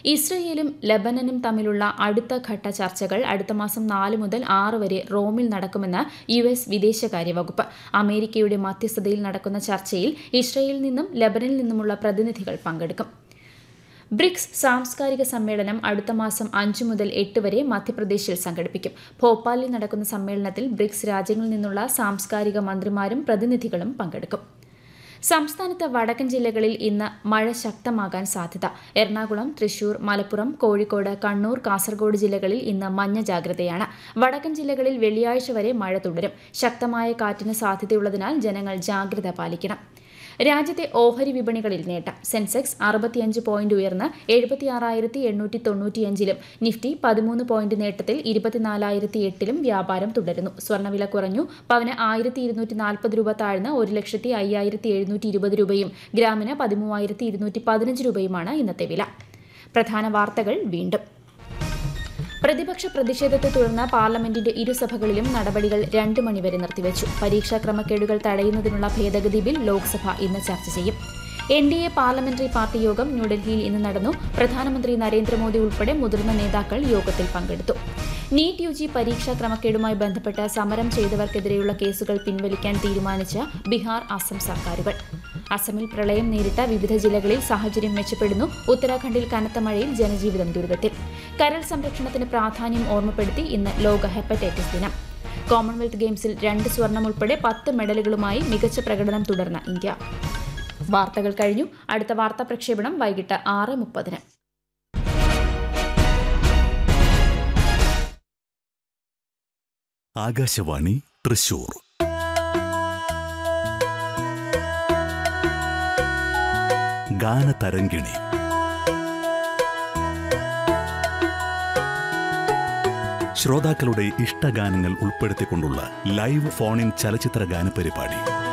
ഇസ്രയേലും ലബനനും തമ്മിലുള്ള അടുത്ത ഘട്ട ചർച്ചകൾ അടുത്ത മാസം നാല് മുതൽ ആറ് വരെ റോമിൽ നടക്കുമെന്ന് യു എസ് വിദേശകാര്യ വകുപ്പ് അമേരിക്കയുടെ മധ്യസ്ഥതയിൽ നടക്കുന്ന ചർച്ചയിൽ ഇസ്രയേലിൽ നിന്നും ലബനനിൽ നിന്നുമുള്ള പ്രതിനിധികൾ പങ്കെടുക്കും ബ്രിക്സ് സാംസ്കാരിക സമ്മേളനം അടുത്ത മാസം അഞ്ച് മുതൽ എട്ട് വരെ മധ്യപ്രദേശിൽ സംഘടിപ്പിക്കും ഭോപ്പാലിൽ നടക്കുന്ന സമ്മേളനത്തിൽ ബ്രിക്സ് രാജ്യങ്ങളിൽ നിന്നുള്ള സാംസ്കാരിക മന്ത്രിമാരും പ്രതിനിധികളും പങ്കെടുക്കും സംസ്ഥാനത്ത് വടക്കൻ ജില്ലകളിൽ ഇന്ന് മഴ ശക്തമാകാൻ സാധ്യത എറണാകുളം തൃശൂർ മലപ്പുറം കോഴിക്കോട് കണ്ണൂർ കാസർഗോഡ് ജില്ലകളിൽ ഇന്ന് മഞ്ഞ ജാഗ്രതയാണ് വടക്കൻ ജില്ലകളിൽ വെള്ളിയാഴ്ച വരെ മഴ തുടരും ശക്തമായ കാറ്റിന് സാധ്യതയുള്ളതിനാൽ ജനങ്ങൾ ജാഗ്രത പാലിക്കണം രാജ്യത്തെ ഓഹരി വിപണികളിൽ നേട്ടം സെൻസെക്സ് അറുപത്തിയഞ്ച് പോയിന്റ് ഉയർന്ന് എഴുപത്തിയാറായിരത്തി എണ്ണൂറ്റി തൊണ്ണൂറ്റിയഞ്ചിലും നിഫ്റ്റി പതിമൂന്ന് പോയിന്റ് നേട്ടത്തിൽ ഇരുപത്തിനാലായിരത്തി എട്ടിലും വ്യാപാരം തുടരുന്നു സ്വർണ്ണവില കുറഞ്ഞു പവന് ആയിരത്തി ഇരുന്നൂറ്റി നാൽപ്പത് രൂപ താഴ്ന്ന് ഒരു ലക്ഷത്തി അയ്യായിരത്തി എഴുന്നൂറ്റി ഇരുപത് രൂപയും ഗ്രാമിന് പതിമൂവായിരത്തി ഇരുന്നൂറ്റി പതിനഞ്ച് രൂപയുമാണ് ഇന്നത്തെ വില പ്രധാന വാർത്തകൾ വീണ്ടും പ്രതിപക്ഷ പ്രതിഷേധത്തെ തുടർന്ന് പാർലമെന്റിന്റെ ഇരുസഭകളിലും നടപടികൾ രണ്ട് മണിവരെ നിർത്തിവച്ചു പരീക്ഷാ ക്രമക്കേടുകൾ തടയുന്നതിനുള്ള ഭേദഗതി ബിൽ ലോക്സഭ ഇന്ന് ചർച്ച ചെയ്യും N D A parliamentary party യോഗം ന്യൂഡൽഹിയിൽ ഇന്ന് നടന്നു പ്രധാനമന്ത്രി നരേന്ദ്രമോദി ഉൾപ്പെടെ മുതിർന്ന നേതാക്കൾ യോഗത്തിൽ പങ്കെടുത്തു നീറ്റ് യു ജി പരീക്ഷാ ക്രമക്കേടുമായി ബന്ധപ്പെട്ട് സമരം ചെയ്തവർക്കെതിരെയുള്ള കേസുകൾ പിൻവലിക്കാൻ തീരുമാനിച്ച ബീഹാർ അസം സർക്കാരുകൾ അസമിൽ പ്രളയം നേരിട്ട വിവിധ ജില്ലകളിൽ സാഹചര്യം മെച്ചപ്പെടുന്നു ഉത്തരാഖണ്ഡിൽ കനത്ത മഴയിൽ ജനജീവിതം ദുരിതത്തിൽ കരൾ സംരക്ഷണത്തിന് പ്രാധാന്യം ഓർമ്മപ്പെടുത്തി ഇന്ന് ലോക ഹെപ്പറ്റൈറ്റിസ് ദിനം കോമൺവെൽത്ത് ഗെയിംസിൽ രണ്ട് സ്വർണം ഉൾപ്പെടെ പത്ത് മെഡലുകളുമായി മികച്ച പ്രകടനം തുടർന്ന ഇന്ത്യ വാർത്തകൾ കഴിഞ്ഞു അടുത്ത വാർത്താ പ്രക്ഷേപണം വൈകിട്ട് ആറ് മുപ്പതിന് ആകാശവാണി തൃശൂർ ഗാനതരംഗിണി ശ്രോതാക്കളുടെ ഇഷ്ടഗാനങ്ങൾ ഉൾപ്പെടുത്തിക്കൊണ്ടുള്ള ലൈവ് ഫോൺ ഇൻ ചലച്ചിത്ര ഗാന പരിപാടി